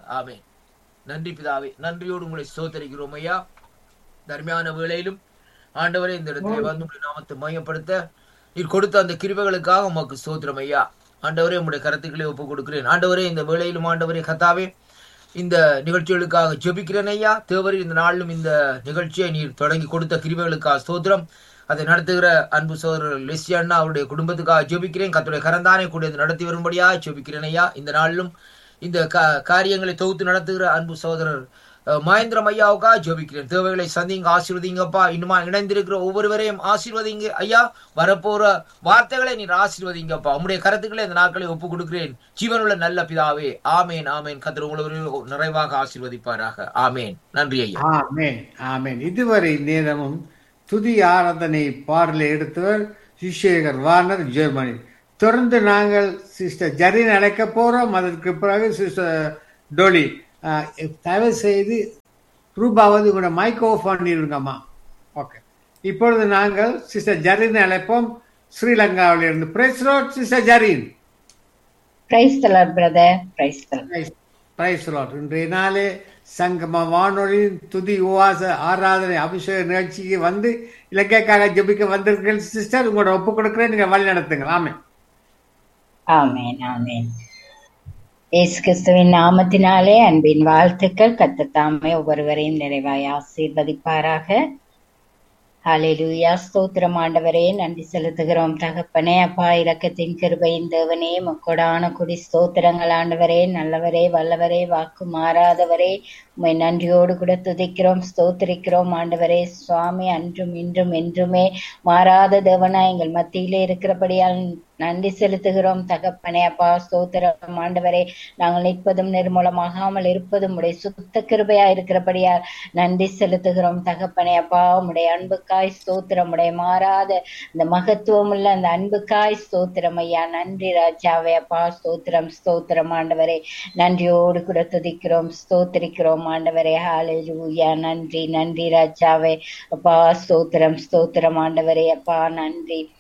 ஆமென் நன்றி பிதாவே நன்றியோடு உங்களை சோதரிக்கிறோம் ஐயா தர்மையான வேளையிலும் ஆண்டவரே இந்த இடத்துல வந்து உங்களுடைய நாமத்தை மையப்படுத்த நீர் கொடுத்த அந்த கிருபைகளுக்காக உமக்கு சோத்திரம் ஐயா ஆண்டவரே உங்களுடைய கருத்துக்களை ஒப்பு கொடுக்கிறேன் ஆண்டவரே இந்த வேளையிலும் ஆண்டவரே கத்தாவே இந்த நிகழ்ச்சிகளுக்காக ஜெபிக்கிறேன் ஐயா தேவரில் இந்த நாளிலும் இந்த நிகழ்ச்சியை நீர் தொடங்கி கொடுத்த கிருபைகளுக்காக ஸ்தோத்திரம் அதை நடத்துகிற அன்பு சோதரர் லெஸ்ஸி அண்ணா அவருடைய குடும்பத்துக்காக ஜெபிக்கிறேன் கத்துடைய கரந்தானே கூட இதை நடத்தி வரும்படியா ஜெபிக்கிறேன் ஐயா இந்த நாளிலும் இந்த கா- காரியங்களை தொகுத்து நடத்துகிற அன்பு சகோதரர் அஹ், மகேந்திரம் ஐயாவுக்காக ஜெபிக்கிறேன் தேவைகளை சந்திங்க ஆசீர்வதிங்கப்பா இன்னுமா இணைந்திருக்கிற ஒவ்வொருவரையும் ஆசீர்வதிங்க ஐயா வரப்போற வார்த்தைகளை நீர் ஆசீர்வதிங்கப்பா உம்முடைய கருத்துக்களை இந்த நாட்களை ஒப்பு கொடுக்கிறேன் ஜீவனுள்ள நல்ல பிதாவே ஆமேன் ஆமேன் கத்திர உங்களை நிறைவாக ஆசீர்வதிப்பாராக ஆமேன் நன்றி ஐயா ஆமென் ஆமென் இதுவரை நேரமும் துதி ஆராதனை பாடலை எடுத்தவர் சிஷேகர் வார்னர் ஜெர்மனி தொடர்ந்து நாங்கள் சிஸ்டர் ஜரின் அழைக்க போறோம் அதற்கு பிறகு சிஸ்டர் டோலி ஆஹ், தயவு செய்து ரூபாவது கூட மைக் ஆஃப் பண்ணிருங்கம்மா ஓகே இப்பொழுது நாங்கள் சிஸ்டர் ஜரின் அழைப்போம் ஸ்ரீலங்காவிலிருந்து praise Lord sister Jarin praise the Lord brother praise the Lord praise Lord இன்றைய நாளே சங்கம வானொலியின் துதி உவாச ஆராதனை அபிஷேக நிகழ்ச்சிக்கு வந்து இலக்கைக்காக ஜெபிக்க வந்திருக்கீர்கள் சிஸ்டர் உங்களோட ஒப்பு கொடுக்குறேன் நீங்க வழி நடத்துங்க ஆமே ஆமென் ஆமென் இயேசு கிறிஸ்துவின் நாமத்தினாலே அன்பின் வாழ்த்துக்கள் கத்தத்தாமே ஒவ்வொருவரையும் நிறைவாய் ஆசீர்வதிப்பாராக ஹalleluya ஸ்தோத்திரம் ஆண்டவரே நன்றி செலுத்துகிறோம் தகப்பனே அப்பா இரக்கத்தின் கிருபையின் தேவனே மக்கொடான குடி ஸ்தோத்திரங்கள் ஆண்டவரே நல்லவரே வல்லவரே வாக்கு மாறாதவரே உம்மை நன்றியோடு கூட துதிக்கிறோம் ஸ்தோத்திரிக்கிறோம் ஆண்டவரே சுவாமி அன்றும் இன்றும் என்றுமே மாறாத தேவனா எங்கள் மத்தியிலே இருக்கிறபடியால் நன்றி செலுத்துகிறோம் தகப்பனே அப்பா ஸ்தோத்திரம் ஆண்டவரே நாங்கள் நிற்பதும் நிர்மூலமாகாமல் இருப்பதும் உடைய சுத்த கிருபையா இருக்கிறபடியால் நன்றி செலுத்துகிறோம் தகப்பனே அப்பா உம்முடைய அன்புக்காய் ஸ்தோத்திரம் உடைய மாறாத இந்த மகத்துவம் உள்ள அந்த அன்புக்காய் ஸ்தோத்திரம் ஐயா நன்றி ராஜாவே அப்பா ஸ்தோத்திரம் ஸ்தோத்திரம் ஆண்டவரே நன்றியோடு கூட துதிக்கிறோம் ஸ்தோத்திரிக்கிறோம் ஆண்டவரே ஹalleluya நன்றி நன்றி ராஜாவே அப்பா ஸ்தோத்திரம் ஸ்தோத்திரம் ஆண்டவரே அப்பா நன்றி